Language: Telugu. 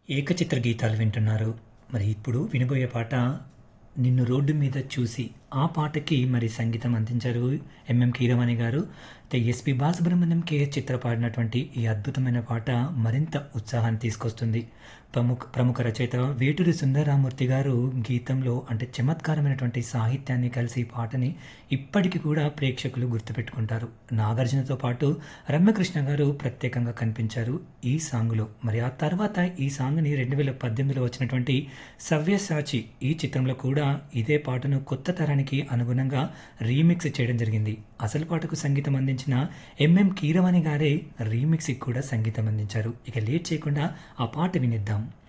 ఏకచిత్ర గీతాలు వింటున్నారు మరి ఇప్పుడు వినబోయే పాట నిన్ను రోడ్డు మీద చూసి ఆ పాటకి మరి సంగీతం అందించారు ఎంఎం కీరవాణి గారు అయితే ఎస్పి బాలసుబ్రహ్మణ్యం కేఎస్ చిత్ర పాడినటువంటి ఈ అద్భుతమైన పాట మరింత ఉత్సాహాన్ని తీసుకొస్తుంది ప్రముఖ ప్రముఖ రచయిత వేటూరి సుందరరామూర్తి గారు గీతంలో అంటే చమత్కారమైనటువంటి సాహిత్యాన్ని కలిసి ఈ పాటని ఇప్పటికీ కూడా ప్రేక్షకులు గుర్తుపెట్టుకుంటారు నాగార్జునతో పాటు రమ్యకృష్ణ గారు ప్రత్యేకంగా కనిపించారు ఈ సాంగ్లో మరి ఆ తర్వాత ఈ సాంగ్ని రెండు వేల పద్దెనిమిదిలో వచ్చినటువంటి సవ్యసాచి ఈ చిత్రంలో కూడా ఇదే పాటను కొత్త తరానికి అనుగుణంగా రీమిక్స్ చేయడం జరిగింది అసలు పాటకు సంగీతం అందించిన ఎంఎం కీరవాణి గారే రీమిక్స్కి కూడా సంగీతం అందించారు ఇక లేట్ చేయకుండా ఆ పాట వినిద్దాం